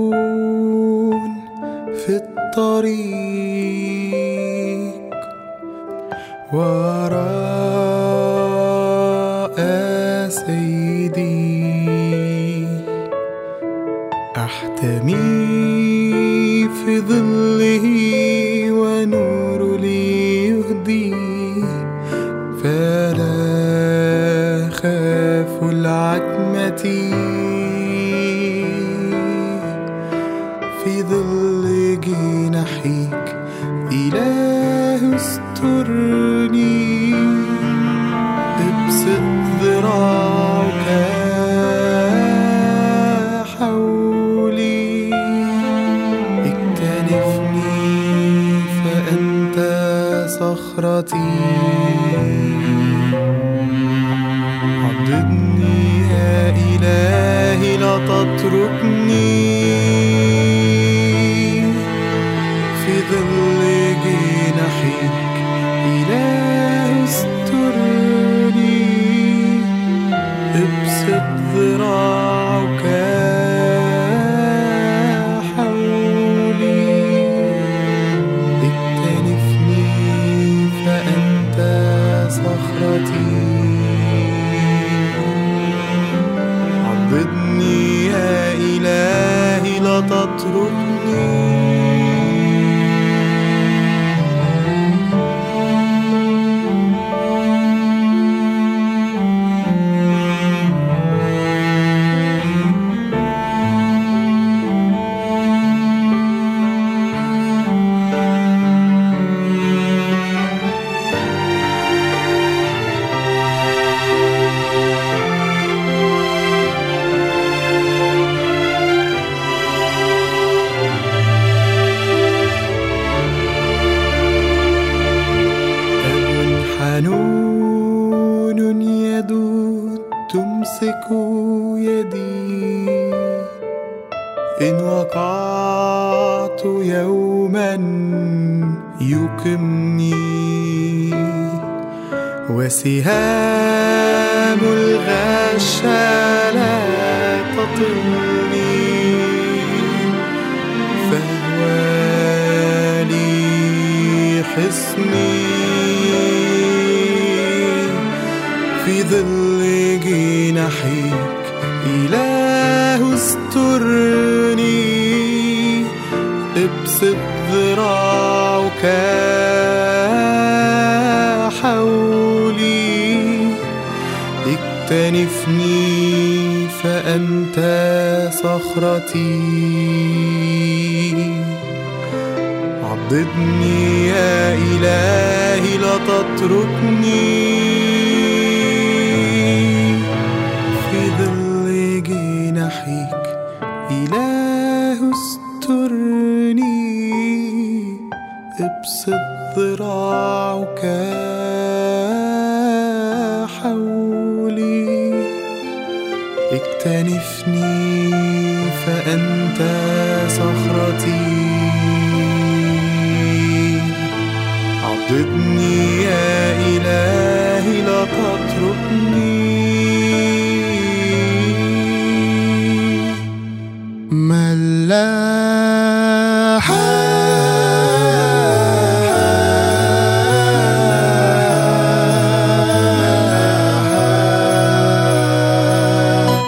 حنون في الطريق وراء سيدي أحتمي في ظله ونور لي يهدي فلا خاف العتمة في ظل جناحيك إله استرني ابسط ذراعك حولي اكتنفني فأنت صخرتي عضدني يا إلهي لا تتركني في ظل جناحيك إله استرني ابسط ذراعك حولي اكتنفني فأنت صخرتي عضدني يا إلهي لا تتركني أب حنون يدود تمسك يدي إن وقعت يوما يقمني وسهام الغش لا تطلني فهو لي حصني في ظل جناحيك إله استرني ابسط ذراعك حولي اكتنفني فأنت صخرتي عضدني يا إلهي لا تتركني في ظل جناحيك إله استرني ابسط ذراعك حولي اكتنفني فأنت صخرتي عضدني يا إلهي لا تتركني ملاحة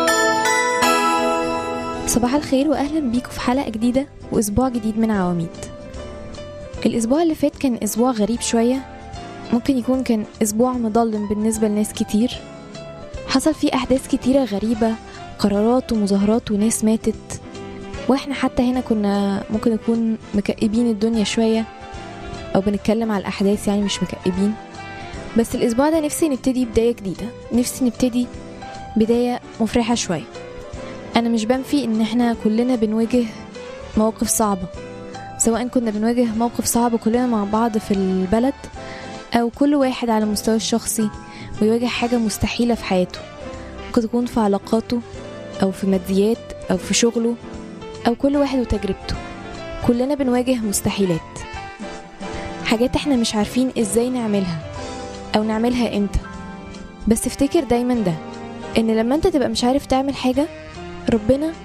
صباح الخير واهلا بيكم في حلقه جديده واسبوع جديد من عواميد الاسبوع اللي فات كان اسبوع غريب شويه ممكن يكون كان اسبوع مظلم بالنسبه لناس كتير حصل فيه احداث كتيره غريبه قرارات ومظاهرات وناس ماتت واحنا حتى هنا كنا ممكن نكون مكئبين الدنيا شويه او بنتكلم على الاحداث يعني مش مكئبين بس الاسبوع ده نفسي نبتدي بدايه جديده نفسي نبتدي بدايه مفرحه شويه انا مش بنفي ان احنا كلنا بنواجه مواقف صعبة سواء كنا بنواجه موقف صعب كلنا مع بعض في البلد او كل واحد على المستوى الشخصي بيواجه حاجة مستحيلة في حياته ممكن تكون في علاقاته او في ماديات او في شغله او كل واحد وتجربته كلنا بنواجه مستحيلات حاجات احنا مش عارفين ازاي نعملها او نعملها امتى بس افتكر دايما ده ان لما انت تبقى مش عارف تعمل حاجة ربنا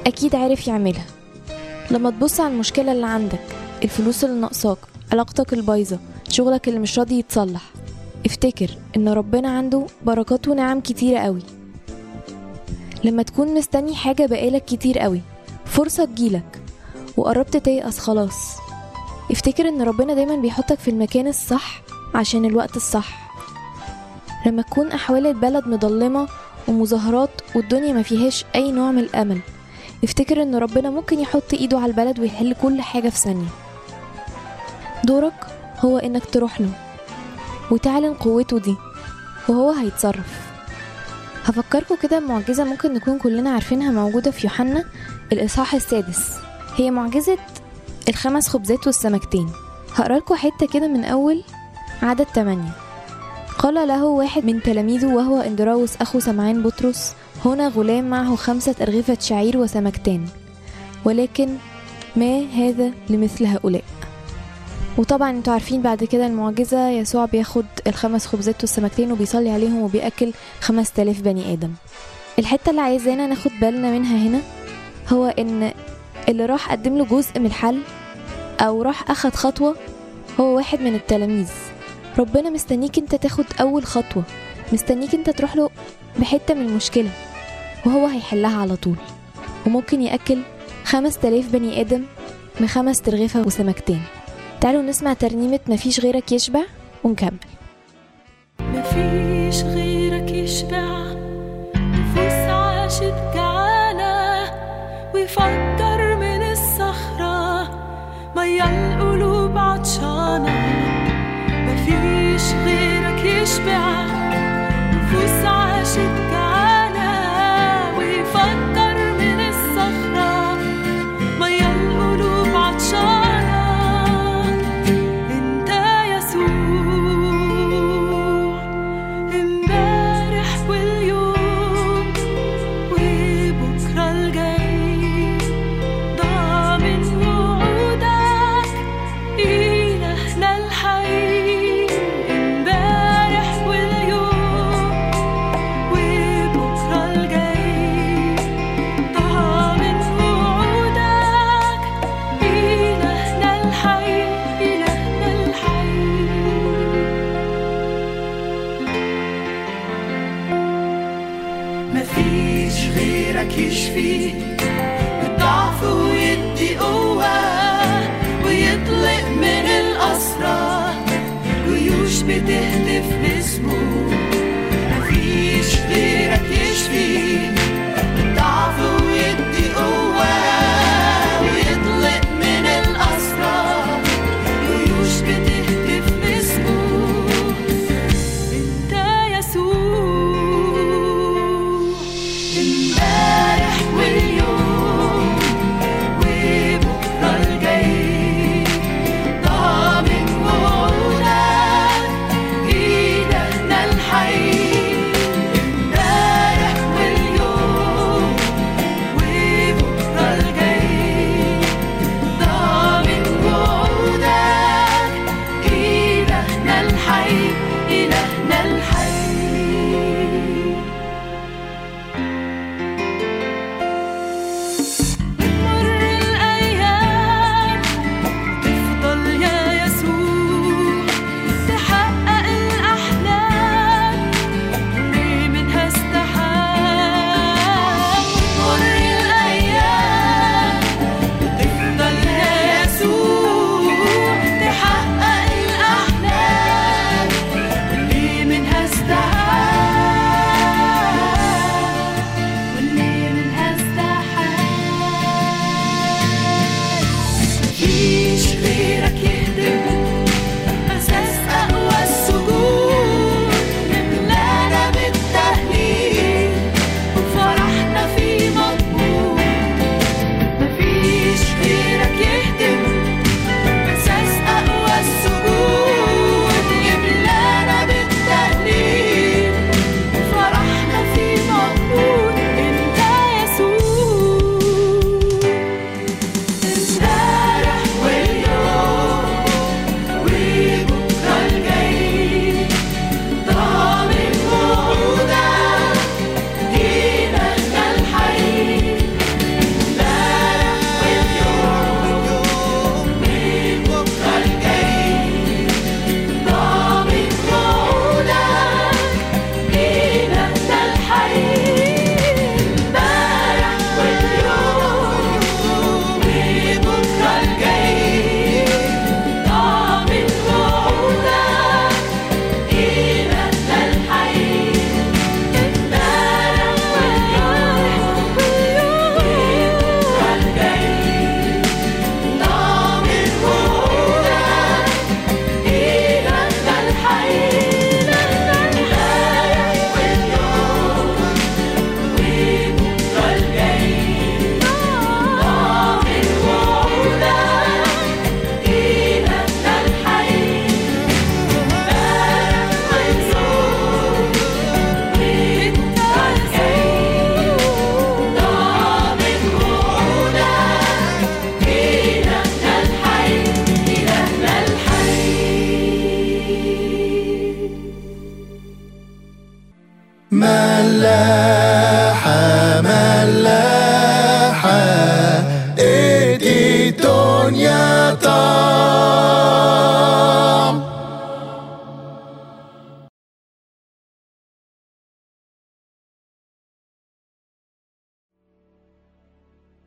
أكيد عارف يعملها لما تبص على المشكلة اللي عندك الفلوس اللي ناقصاك علاقتك البايظة شغلك اللي مش راضي يتصلح افتكر ان ربنا عنده بركات ونعم كتيرة قوي لما تكون مستني حاجة بقالك كتير قوي فرصة تجيلك وقربت تيأس خلاص افتكر ان ربنا دايما بيحطك في المكان الصح عشان الوقت الصح لما تكون احوال البلد مضلمة ومظاهرات والدنيا ما فيهاش اي نوع من الامل افتكر ان ربنا ممكن يحط ايده على البلد ويحل كل حاجة في ثانية دورك هو انك تروح له وتعلن قوته دي وهو هيتصرف هفكركم كده بمعجزة ممكن نكون كلنا عارفينها موجودة في يوحنا الإصحاح السادس هي معجزة الخمس خبزات والسمكتين هقرا لكم حتة كده من أول عدد تمانية قال له واحد من تلاميذه وهو اندراوس أخو سمعان بطرس هنا غلام معه خمسة أرغفة شعير وسمكتان ولكن ما هذا لمثل هؤلاء وطبعا انتوا عارفين بعد كده المعجزة يسوع بياخد الخمس خبزات والسمكتين وبيصلي عليهم وبيأكل خمس تلاف بني آدم الحتة اللي عايزانا ناخد بالنا منها هنا هو ان اللي راح قدم له جزء من الحل او راح اخد خطوة هو واحد من التلاميذ ربنا مستنيك انت تاخد اول خطوة مستنيك انت تروح له بحتة من المشكلة وهو هيحلها على طول وممكن يأكل خمس تلاف بني آدم من خمس ترغيفة وسمكتين تعالوا نسمع ترنيمة مفيش غيرك يشبع ونكمل مفيش غيرك يشبع نفوس عاشت جعانة ويفجر من الصخرة مية القلوب عطشانة مفيش غيرك يشبع نفوس عاشت جعانة ويفجر من الصخرة مية القلوب عطشانة انت يسوع امبارح واليوم وبكرة الجاي ضامن وعودك إلهنا الحي امبارح واليوم وبكرة الجاي ضامن وعودك إلهنا الحي إلهنا الحي مفيش غيرك يشفي الضعف ويدي قوة ويطلق من الأسرى جيوش بتهتف لاسمه مفيش غيرك يشفي الضعف ويدي قوة ويطلق من الأسرى جيوش بتهتف لاسمه انت يسوع امبارح واليوم وبكرة الجاي ضامن وعودك إيدنا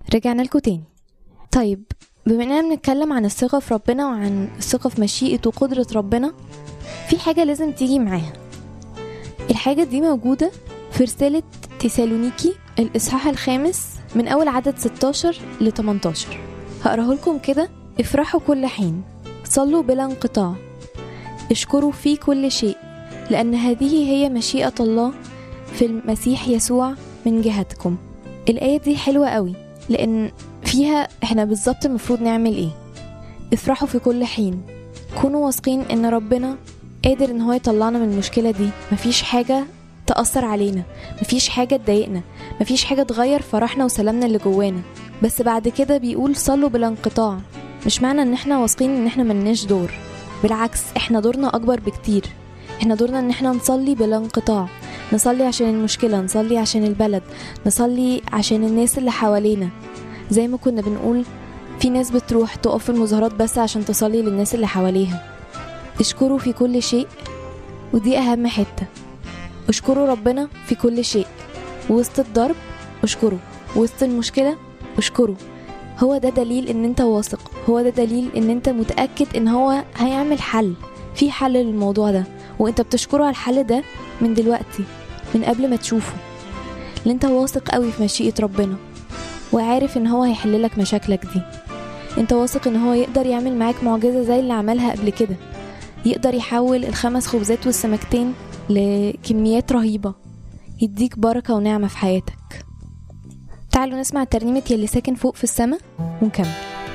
رجعنا لكم تاني طيب بما اننا بنتكلم عن الثقة في ربنا وعن الثقة في مشيئة وقدرة ربنا في حاجة لازم تيجي معاها الحاجة دي موجودة في رسالة تيسالونيكي الإصحاح الخامس من أول عدد 16 ل 18 هقراه لكم كده افرحوا كل حين صلوا بلا انقطاع اشكروا في كل شيء لأن هذه هي مشيئة الله في المسيح يسوع من جهتكم الآية دي حلوة قوي لأن فيها احنا بالظبط المفروض نعمل ايه افرحوا في كل حين كونوا واثقين ان ربنا قادر ان هو يطلعنا من المشكلة دي مفيش حاجة تأثر علينا مفيش حاجة تضايقنا مفيش حاجة تغير فرحنا وسلامنا اللي جوانا بس بعد كده بيقول صلوا بلا انقطاع مش معنى ان احنا واثقين ان احنا ملناش دور بالعكس احنا دورنا اكبر بكتير احنا دورنا ان احنا نصلي بلا انقطاع نصلي عشان المشكلة نصلي عشان البلد نصلي عشان الناس اللي حوالينا زي ما كنا بنقول في ناس بتروح تقف في المظاهرات بس عشان تصلي للناس اللي حواليها اشكروا في كل شيء ودي أهم حتة اشكروا ربنا في كل شيء وسط الضرب اشكروا وسط المشكلة اشكروا هو ده دليل ان انت واثق هو ده دليل ان انت متأكد ان هو هيعمل حل في حل للموضوع ده وانت بتشكره على الحل ده من دلوقتي من قبل ما تشوفه لان انت واثق قوي في مشيئة ربنا وعارف ان هو هيحللك مشاكلك دي انت واثق ان هو يقدر يعمل معاك معجزة زي اللي عملها قبل كده يقدر يحول الخمس خبزات والسمكتين لكميات رهيبة يديك بركة ونعمة في حياتك تعالوا نسمع ترنيمة يلي ساكن فوق في السماء ونكمل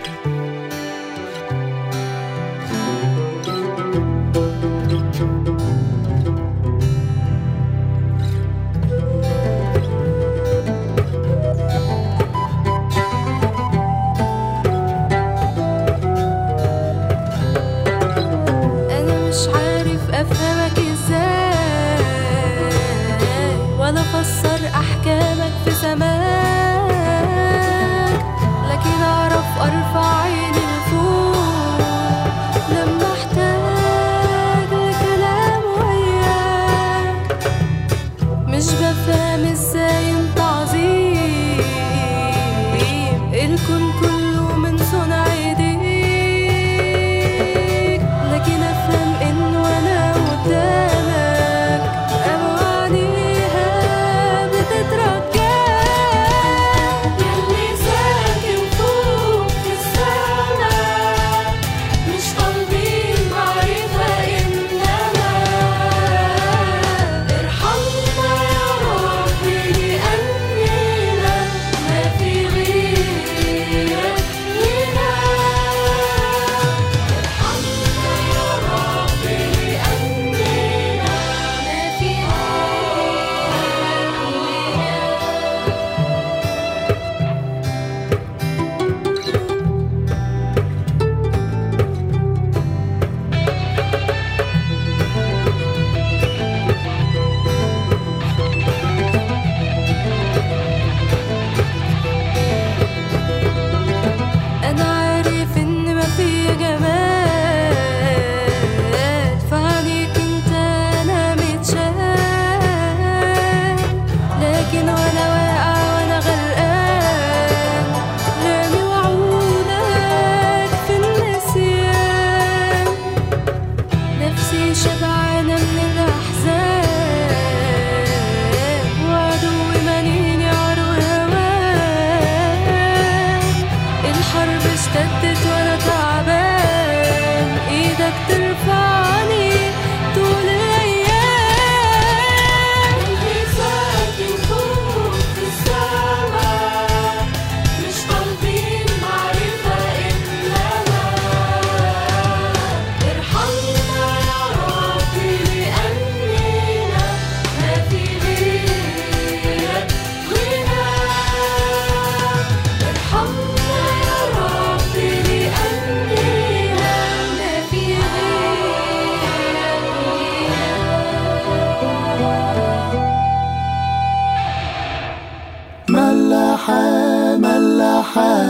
أنا مش عارف أفهمك إزاي ولا أفسر أحكامك في سماك لكن أعرف أرفع عيني لفوق لما أحتاج لكلام وياك مش بفهم إزاي أنت عظيم الكون كله من صنع ايديك لكن افهم ان وانا قدامك اوانيها بتترجاك يلي ساكن فوق في السماء مش طالبين معرفة إنما ارحمنا يا رب لأننا ما في غيرك لنا ارحمنا يا رب لأننا ما في غيرك لنا أنا عارف إن ما في جمال فعليك أنت أنا متشال لكن وأنا واقع وأنا غرقان رامي وعودك في النسيان نفسي شبعانة من الأحزان وعدوي ماليني عرو هواك الحرب اشتدت وانا تعبان ايدك ترفعني طول الايام اللي ساكن فوق في السماء مش طالبين معرفة انما ارحمنا يا رب لاننا ما في غيرك غنى ارحمنا يا رب لأننا ما في غيرك ملاحة ملاحة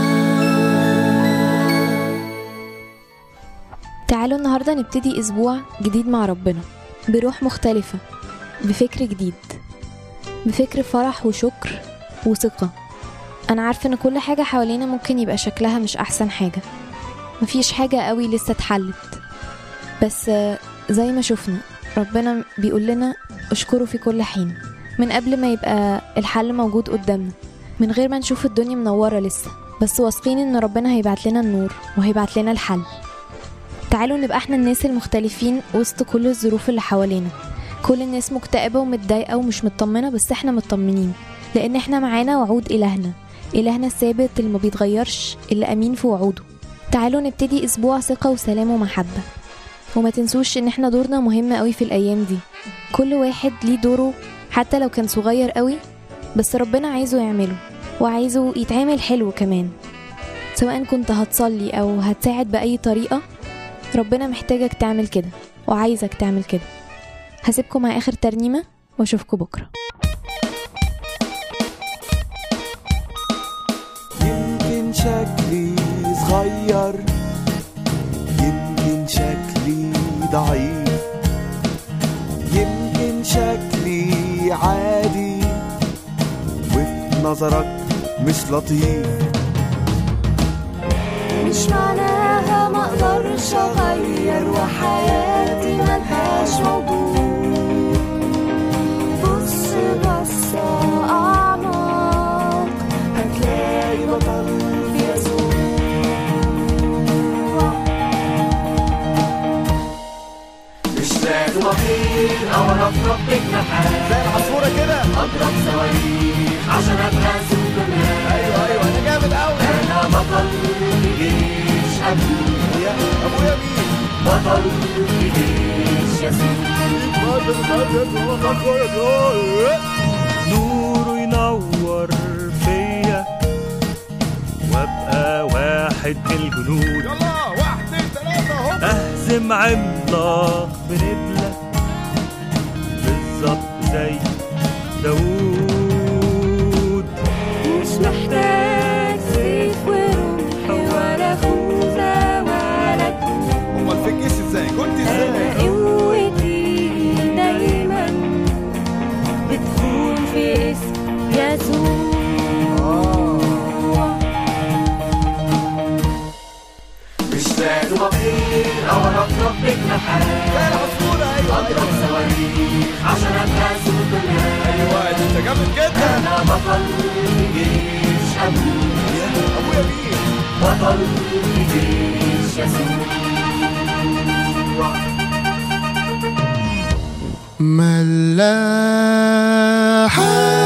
تعالوا النهاردة نبتدي أسبوع جديد مع ربنا بروح مختلفة بفكر جديد بفكر فرح وشكر وثقة أنا عارفة إن كل حاجة حوالينا ممكن يبقى شكلها مش أحسن حاجة مفيش حاجة قوي لسه اتحلت بس آه، زي ما شفنا ربنا بيقول لنا اشكره في كل حين من قبل ما يبقى الحل موجود قدامنا من غير ما نشوف الدنيا منورة لسه بس واثقين ان ربنا هيبعت لنا النور وهيبعت لنا الحل تعالوا نبقى احنا الناس المختلفين وسط كل الظروف اللي حوالينا كل الناس مكتئبة ومتضايقة ومش مطمنة بس احنا مطمنين لان احنا معانا وعود الهنا الهنا الثابت اللي ما بيتغيرش اللي امين في وعوده تعالوا نبتدي اسبوع ثقة وسلام ومحبة وما تنسوش ان احنا دورنا مهم قوي في الايام دي كل واحد ليه دوره حتى لو كان صغير قوي بس ربنا عايزه يعمله وعايزه يتعمل حلو كمان سواء كنت هتصلي او هتساعد باي طريقة ربنا محتاجك تعمل كده وعايزك تعمل كده هسيبكم مع اخر ترنيمة واشوفكم بكره يمكن شكلي صغير يمكن شكلي ضعيف يمكن شكلي عادي وفي نظرك مش لطيف مش معناها ما اقدرش اغير وحياتي ملهاش موضوع بص بص اعمق هتلاقي بطل في يسوع مش لازم اطير او ارفرف بجناحات زي العصفورة كده اضرب صواريخ عشان ابقى سوبرمان ايوه ايوه انا جامد قوي انا بطل في جيش ابويا يا ابويا مين بطل في جيش يسوع نوره ينور فيا وابقى واحد من الجنود يلا واحد اتنين تلاتة هوب اهزم عملاق بنبلة بالظبط زي داوود مش محتاج سيف ورمح ولا خوذة ولا كوع امال في الجيش ازاي كنت أنا ازاي قوتي دايما بتكون في اسم يسوع مش لازم اطير او ارفرف بجناحات زي العصفورة ايوه اضرب صواريخ عشان ابقى سوبرمان ايوه انت جامد جدا انا بطل في جيش ابويا ابويا مين بطل في جيش يسوع ملاحة